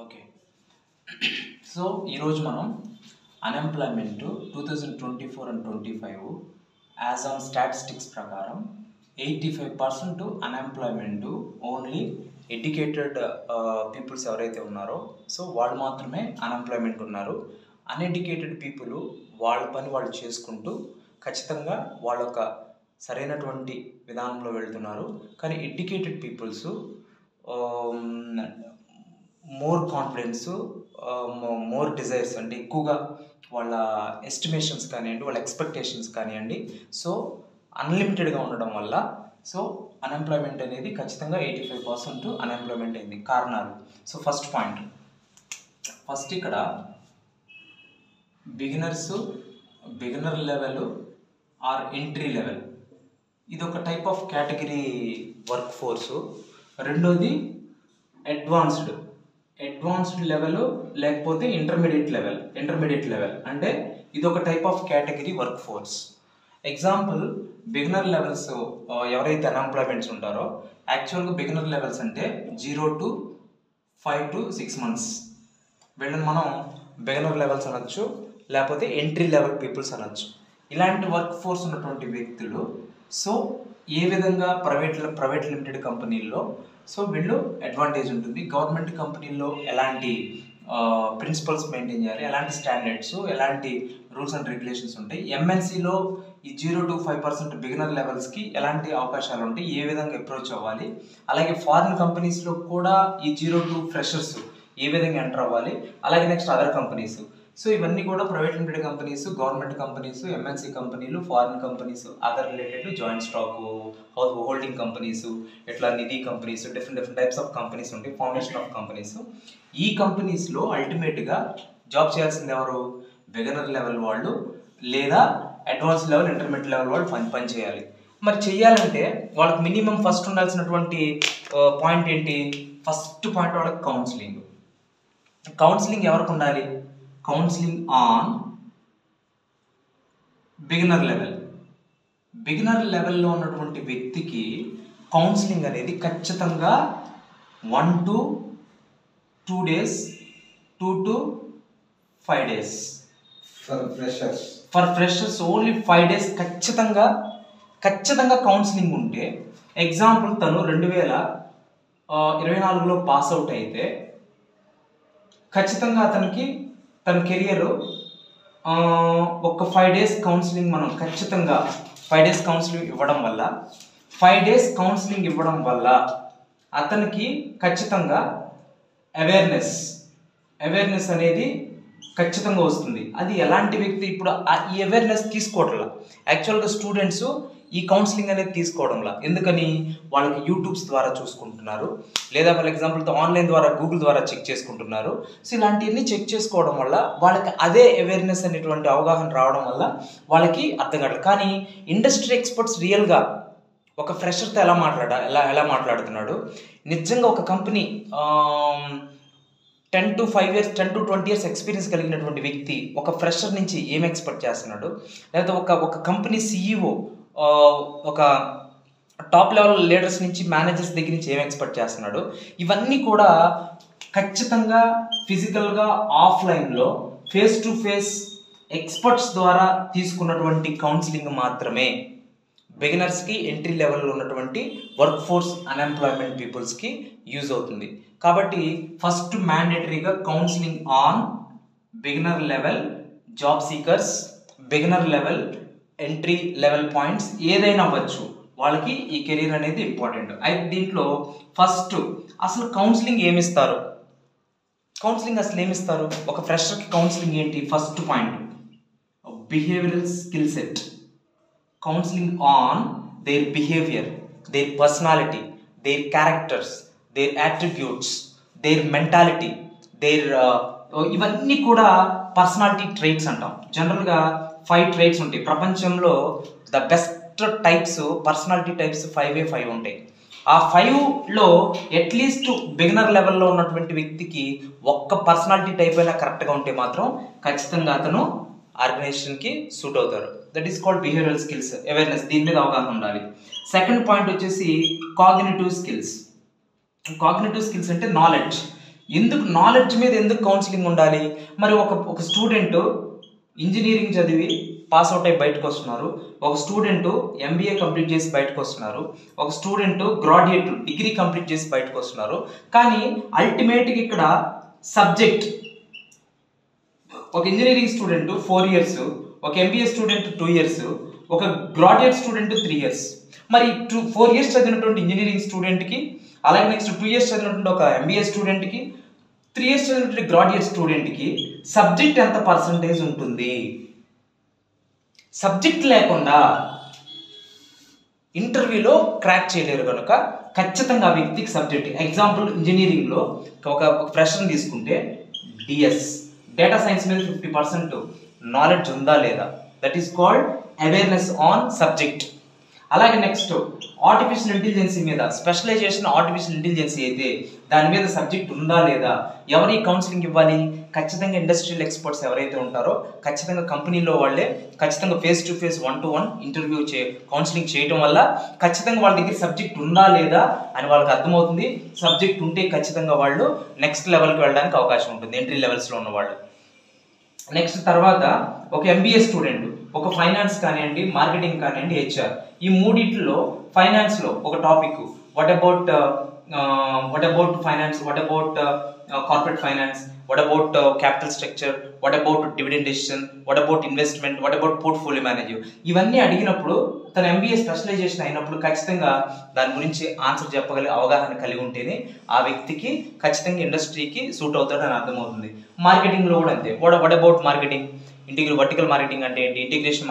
okay so ఈరోజు మనం unemployment two thousand twenty four and twenty five as on statistics ప్రకారం eighty five percent unemployment only educated peoples ఎవరైతే ఉన్నారో so వాళ్ళు మాత్రమే అన్ఎంప్లాయ్మెంట్ ఉన్నారు అన్ఎడ్యుకేటెడ్ పీపుల్ వాళ్ళ పని వాళ్ళు చేసుకుంటూ ఖచ్చితంగా వాళ్ళ ఒక సరైనటువంటి విధానంలో వెళ్తున్నారు కానీ educated peoples more confidence more desires అంటే ఎక్కువగా వాళ్ళ ఎస్టిమేషన్స్ కానివ్వండి వాళ్ళ ఎక్స్పెక్టేషన్స్ కానివ్వండి సో అన్లిమిటెడ్గా ఉండడం వల్ల సో అన్ఎంప్లాయ్మెంట్ అనేది ఖచ్చితంగా ఎయిటీ ఫైవ్ పర్సెంట్ అన్ఎంప్లాయ్మెంట్ అయింది కారణాలు సో ఫస్ట్ పాయింట్ ఫస్ట్ ఇక్కడ beginners beginner level or entry level ఇది ఒక type of category work force రెండోది అడ్వాన్స్డ్ అడ్వాన్స్డ్ లెవెల్ లేకపోతే ఇంటర్మీడియట్ లెవెల్ ఇంటర్మీడియట్ లెవెల్ అంటే ఇది ఒక type of category work force example beginner levels ఎవరైతే అన్ఎంప్లాయ్మెంట్స్ ఉంటారో యాక్చువల్గా బిగినర్ లెవెల్స్ అంటే zero to five to six months వీళ్ళని మనం బిగినర్ లెవెల్స్ అనొచ్చు లేకపోతే ఎంట్రీ లెవెల్ పీపుల్స్ అనొచ్చు ఇలాంటి వర్క్ ఫోర్స్ ఉన్నటువంటి వ్యక్తులు సో ఏ విధంగా ప్రైవేట్ ప్రైవేట్ లిమిటెడ్ కంపెనీల్లో సో వీళ్ళు అడ్వాంటేజ్ ఉంటుంది గవర్నమెంట్ కంపెనీల్లో ఎలాంటి ప్రిన్సిపల్స్ మెయింటైన్ చేయాలి ఎలాంటి స్టాండర్డ్స్ ఎలాంటి రూల్స్ అండ్ రెగ్యులేషన్స్ ఉంటాయి ఎంఎన్సీలో ఈ zero to five percent beginner లెవెల్స్కి ఎలాంటి అవకాశాలు ఉంటాయి ఏ విధంగా అప్రోచ్ అవ్వాలి అలాగే ఫారిన్ కంపెనీస్లో కూడా ఈ జీరో టు ఫ్రెషర్స్ ఏ విధంగా ఎంటర్ అవ్వాలి అలాగే నెక్స్ట్ అదర్ కంపెనీస్ సో ఇవన్నీ కూడా private limited companies government companies MNC కంపెనీలు foreign companies other related joint stock house holding companies ఇట్లా నిధి companies different different types of companies ఉంటాయి ఫార్మేషన్ ఆఫ్ కంపెనీస్ ఈ కంపెనీస్లో అల్టిమేట్గా జాబ్ చేయాల్సింది ఎవరు బిగనర్ లెవెల్ వాళ్ళు లేదా అడ్వాన్స్ లెవెల్ ఇంటర్మీడియట్ లెవెల్ వాళ్ళు పని పని చేయాలి మరి చెయ్యాలంటే వాళ్ళకి మినిమం ఫస్ట్ ఉండాల్సినటువంటి పాయింట్ ఏంటి ఫస్ట్ పాయింట్ వాళ్ళకి కౌన్సిలింగ్ కౌన్సిలింగ్ ఎవరికి ఉండాలి counselling on beginner level beginner లెవెల్లో ఉన్నటువంటి వ్యక్తికి కౌన్సిలింగ్ అనేది ఖచ్చితంగా one to two days two to five days for freshers for freshers only five days ఖచ్చితంగా ఖచ్చితంగా కౌన్సిలింగ్ ఉంటే ఎగ్జాంపుల్ తను రెండు వేల ఇరవై నాలుగులో పాస్ అవుట్ అయితే ఖచ్చితంగా అతనికి తన కెరియర్ ఒక ఫైవ్ డేస్ కౌన్సిలింగ్ మనం ఖచ్చితంగా ఫైవ్ డేస్ కౌన్సిలింగ్ ఇవ్వడం వల్ల ఫైవ్ డేస్ కౌన్సిలింగ్ ఇవ్వడం వల్ల అతనికి ఖచ్చితంగా అవేర్నెస్ అవేర్నెస్ అనేది ఖచ్చితంగా వస్తుంది అది ఎలాంటి వ్యక్తి ఇప్పుడు ఆ- ఈ అవేర్నెస్ తీసుకోవట్లా యాక్చువల్గా స్టూడెంట్స్ ఈ కౌన్సిలింగ్ అనేది తీసుకోవడంలా ఎందుకని వాళ్ళకి యూట్యూబ్స్ ద్వారా చూసుకుంటున్నారు లేదా ఫర్ ఎగ్జాంపుల్తో ఆన్లైన్ ద్వారా గూగుల్ ద్వారా చెక్ చేసుకుంటున్నారు సో ఇలాంటివన్నీ చెక్ చేసుకోవడం వల్ల వాళ్ళకి అదే అవేర్నెస్ అనేటువంటి అవగాహన రావడం వల్ల వాళ్ళకి అర్థం కావట్లేదు కానీ ఇండస్ట్రీ ఎక్స్పర్ట్స్ రియల్గా ఒక ఫ్రెషర్తో ఎలా మాట్లాడ ఎలా ఎలా మాట్లాడుతున్నాడు నిజంగా ఒక company ten to five years ten to twenty years experience కలిగినటువంటి వ్యక్తి ఒక ఫ్రెషర్ నుంచి ఏం ఎక్స్పెక్ట్ చేస్తున్నాడు లేకపోతే ఒక ఒక కంపెనీ సీఈఓ ఒక టాప్ లెవెల్ లీడర్స్ నుంచి మేనేజర్స్ దగ్గర నుంచి ఏం ఎక్స్పెక్ట్ చేస్తున్నాడు ఇవన్నీ కూడా ఖచ్చితంగా ఫిజికల్గా ఆఫ్లైన్లో ఫేస్ టు ఫేస్ ఎక్స్పర్ట్స్ ద్వారా తీసుకున్నటువంటి కౌన్సిలింగ్ మాత్రమే బిగినర్స్కి ఎంట్రీ లెవెల్లో ఉన్నటువంటి వర్క్ ఫోర్స్ అన్ఎంప్లాయ్మెంట్ పీపుల్స్కి యూజ్ అవుతుంది కాబట్టి ఫస్ట్ మ్యాండేటరీగా counselling on beginner level job seekers beginner level entry level points ఏదైనా అవ్వచ్చు వాళ్ళకి ఈ కెరీర్ అనేది ఇంపార్టెంట్ అయితే దీంట్లో ఫస్ట్ అసలు కౌన్సిలింగ్ ఏమిస్తారు కౌన్సిలింగ్ అసలు ఏమిస్తారు ఒక ఫ్రెషర్కి కౌన్సిలింగ్ ఏంటి first point behavioural skill set counseling on their behavior, their personality, their characters, their attributes, their mentality, their uh, ఇవన్నీ కూడా పర్సనాలిటీ ట్రైట్స్ అంటాం జనరల్గా ఫైవ్ ట్రైట్స్ ఉంటాయి ప్రపంచంలో the best types personality types five ఏ ఫైవ్ ఉంటాయి ఆ ఫైవ్లో అట్లీస్ట్ బిగినర్ లెవెల్లో ఉన్నటువంటి వ్యక్తికి ఒక్క పర్సనాలిటీ టైప్ అయినా కరెక్ట్గా ఉంటే మాత్రం ఖచ్చితంగా అతను ఆర్గనైజేషన్కి సూట్ అవుతారు that is called behavioural skills awareness దీని మీద అవగాహన ఉండాలి సెకండ్ పాయింట్ వచ్చేసి కాగ్నిటివ్ స్కిల్స్ కాగ్నిటివ్ స్కిల్స్ అంటే నాలెడ్జ్ ఎందుకు నాలెడ్జ్ మీద ఎందుకు కౌన్సిలింగ్ ఉండాలి మరి ఒక ఒక స్టూడెంట్ ఇంజనీరింగ్ చదివి పాస్ అవుట్ అయి బయటకు వస్తున్నారు ఒక స్టూడెంట్ ఎంబీఏ కంప్లీట్ చేసి బయటకు వస్తున్నారు ఒక స్టూడెంట్ గ్రాడ్యుయేట్ డిగ్రీ కంప్లీట్ చేసి బయటకు వస్తున్నారు కానీ అల్టిమేట్గా ఇక్కడ సబ్జెక్ట్ ఒక ఇంజనీరింగ్ స్టూడెంట్ ఫోర్ ఇయర్స్ ఒక ఎంబీఏ స్టూడెంట్ టూ ఇయర్స్ ఒక గ్రాడ్యుయేట్ స్టూడెంట్ త్రీ ఇయర్స్ మరి టూ ఫోర్ ఇయర్స్ చదివినటువంటి ఇంజనీరింగ్ స్టూడెంట్కి అలాగే నెక్స్ట్ టూ ఇయర్స్ చదివినటువంటి ఒక ఎంబీఏ స్టూడెంట్కి త్రీ ఇయర్స్ చదివినటువంటి గ్రాడ్యుయేట్ స్టూడెంట్కి సబ్జెక్ట్ ఎంత పర్సంటేజ్ ఉంటుంది సబ్జెక్ట్ లేకుండా ఇంటర్వ్యూలో క్రాక్ చేయలేరు కనుక ఖచ్చితంగా ఆ వ్యక్తికి సబ్జెక్ట్ ఎగ్జాంపుల్ ఇంజనీరింగ్లో ఒక ఒక ఫ్రెషర్ని తీసుకుంటే డిఎస్ డేటా సైన్స్ మీద ఫిఫ్టీ పర్సెంట్ నాలెడ్జ్ ఉందా లేదా that is called awareness on subject అలాగే నెక్స్ట్ ఆర్టిఫిషియల్ ఇంటెలిజెన్సీ మీద స్పెషలైజేషన్ ఆర్టిఫిషియల్ ఇంటెలిజెన్సీ అయితే దాని మీద సబ్జెక్ట్ ఉందా లేదా ఎవరి కౌన్సిలింగ్ ఇవ్వాలి ఖచ్చితంగా ఇండస్ట్రియల్ ఎక్స్పర్ట్స్ ఎవరైతే ఉంటారో ఖచ్చితంగా కంపెనీలో వాళ్ళే ఖచ్చితంగా face to face one to one interview చే కౌన్సిలింగ్ చేయడం వల్ల ఖచ్చితంగా వాళ్ళ దగ్గర సబ్జెక్ట్ ఉందా లేదా అని వాళ్ళకి అర్థమవుతుంది సబ్జెక్ట్ ఉంటే ఖచ్చితంగా వాళ్ళు నెక్స్ట్ లెవెల్కి వెళ్ళడానికి అవకాశం ఉంటుంది ఎంట్రీ లెవెల్స్లో ఉన్న వాళ్ళు నెక్స్ట్ తర్వాత ఒక ఎంబీఏ స్టూడెంట్ ఒక ఫైనాన్స్ కానివ్వండి మార్కెటింగ్ కానివ్వండి హెచ్ఆర్ ఈ మూడిట్లో ఫైనాన్స్లో ఒక topic what about what about finance what about corporate finance what about capital structure what about dividend decision what about investment what about portfolio manager ఇవన్నీ అడిగినప్పుడు తన ఎంబీఏ స్పెషలైజేషన్ అయినప్పుడు ఖచ్చితంగా దాని గురించి ఆన్సర్ చెప్పగలిగే అవగాహన కలిగి ఉంటేనే ఆ వ్యక్తికి ఖచ్చితంగా ఇండస్ట్రీకి సూట్ అవుతాడని అర్థమవుతుంది మార్కెటింగ్లో కూడా అంతే what what about marketing integral vertical marketing అంటే ఏంటి ఇంటిగ్రేషన్